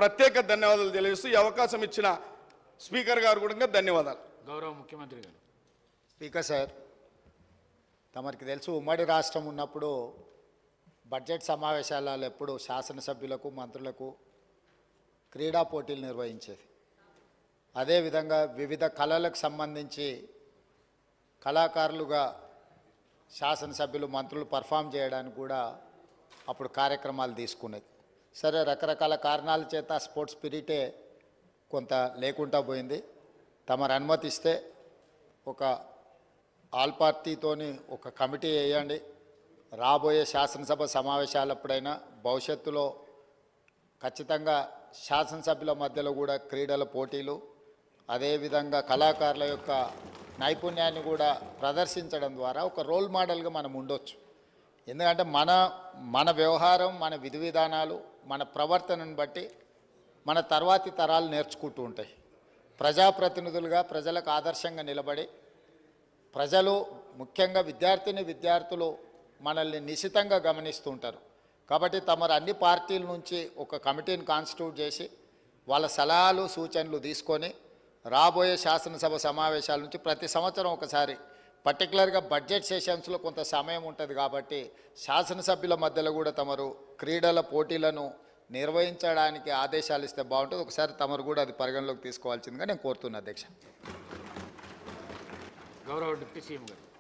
ప్రత్యేక ధన్యవాదాలు తెలియజేస్తూ ఈ అవకాశం ఇచ్చిన స్పీకర్ గారు కూడా ధన్యవాదాలు గౌరవ ముఖ్యమంత్రి గారు స్పీకర్ సార్ తమరికి తెలుసు ఉమ్మడి రాష్ట్రం ఉన్నప్పుడు బడ్జెట్ సమావేశాలలో ఎప్పుడు శాసనసభ్యులకు మంత్రులకు క్రీడా పోటీలు నిర్వహించేది అదేవిధంగా వివిధ కళలకు సంబంధించి కళాకారులుగా శాసనసభ్యులు మంత్రులు పర్ఫామ్ చేయడానికి కూడా అప్పుడు కార్యక్రమాలు తీసుకునేది సరే రకరకాల కారణాల చేత స్పోర్ట్స్ స్పిరిటే కొంత లేకుండా పోయింది తమరు అనుమతిస్తే ఒక ఆల్ పార్టీతోని ఒక కమిటీ వేయండి రాబోయే శాసనసభ సమావేశాలప్పుడైనా భవిష్యత్తులో ఖచ్చితంగా శాసనసభ్యుల మధ్యలో కూడా క్రీడల పోటీలు అదేవిధంగా కళాకారుల యొక్క నైపుణ్యాన్ని కూడా ప్రదర్శించడం ద్వారా ఒక రోల్ మోడల్గా మనం ఉండొచ్చు ఎందుకంటే మన మన వ్యవహారం మన విధి విధానాలు మన ప్రవర్తనను బట్టి మన తర్వాతి తరాలు నేర్చుకుంటూ ఉంటాయి ప్రజాప్రతినిధులుగా ప్రజలకు ఆదర్శంగా నిలబడి ప్రజలు ముఖ్యంగా విద్యార్థిని విద్యార్థులు మనల్ని నిశితంగా గమనిస్తూ ఉంటారు కాబట్టి తమరు అన్ని పార్టీల నుంచి ఒక కమిటీని కాన్స్టిట్యూట్ చేసి వాళ్ళ సలహాలు సూచనలు తీసుకొని రాబోయే శాసనసభ సమావేశాల నుంచి ప్రతి సంవత్సరం ఒకసారి పర్టికులర్గా బడ్జెట్ సెషన్స్లో కొంత సమయం ఉంటుంది కాబట్టి శాసనసభ్యుల మధ్యలో కూడా తమరు క్రీడల పోటీలను నిర్వహించడానికి ఆదేశాలు ఇస్తే బాగుంటుంది ఒకసారి తమరు కూడా అది పరిగణలోకి తీసుకోవాల్సిందిగా నేను కోరుతున్నా అధ్యక్ష గౌరవ డిప్యూటీ సీఎం గారు